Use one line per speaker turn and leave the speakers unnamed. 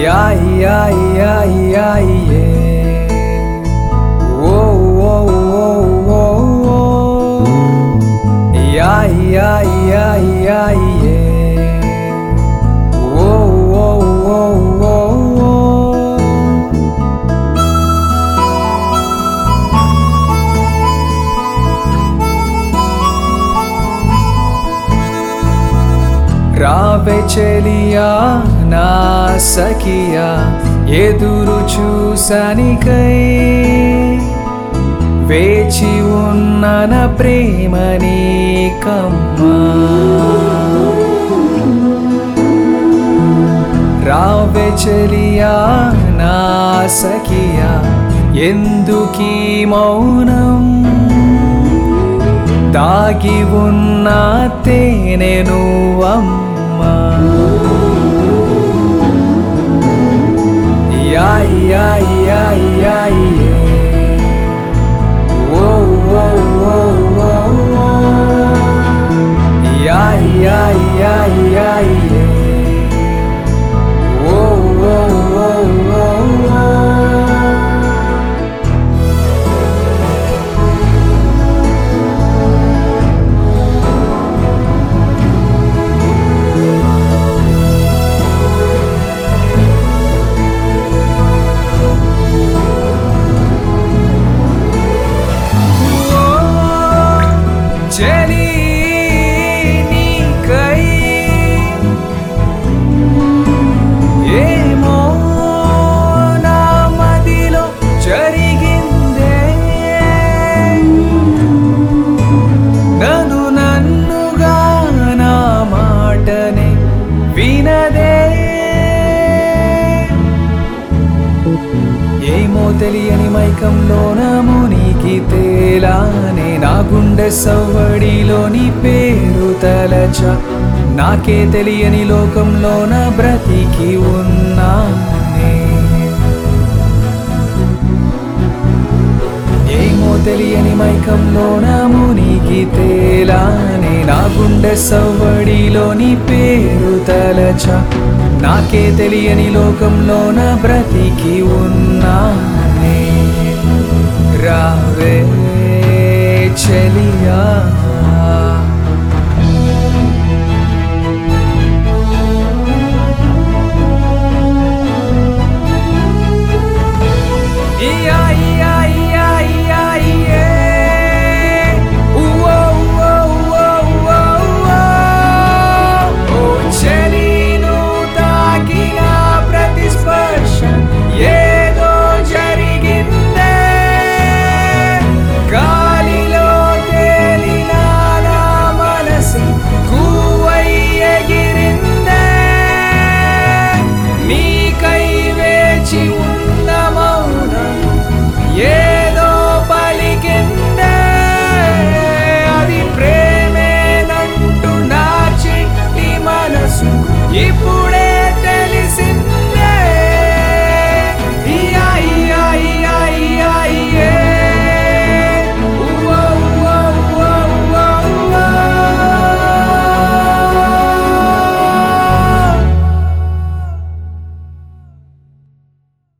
Yai, yai, yai, yai, yeah. Whoa, whoa, whoa, whoa, whoa. Yai, yai, yai, yai, yeah. Whoa, whoa, whoa, whoa, whoa. రావే చెలియా నా సఖియా ఎదురు చూసనికై వేచి ఉన్న నా ప్రేమ నీకమ్మా రావే చెలియా నా సఖియా ఎందుకీ మౌనం దాగి ఉన్న తేనె నువ్వమ్మా యాయ్ యాయ్ యాయ్ యాయ్ యే. ఓ ఓ ఓ ఓ ఓ. యాయ్ యాయ్ యాయ్ యాయ్ యే. ఓ ఓ ఓ ఓ ఓ. చెలి నీకై ఏమో నా మదిలో జరిగిందే నన్ను నన్నుగా నా మాటనే వినదే ఏమో తెలియని మైకంలోన మునికి తేలానే నా గుండె సవ్వడిలోని పేరు తలచ నాకే తెలియని లోకంలోన బ్రతికి ఉన్నానే ఏమో తెలియని మైకంలోన మునికి తేలానే నా గుండె సవ్వడిలోని పేరు తలచ నాకే తెలియని లోకంలోన బ్రతికి ఉన్నానే రావే చెలియా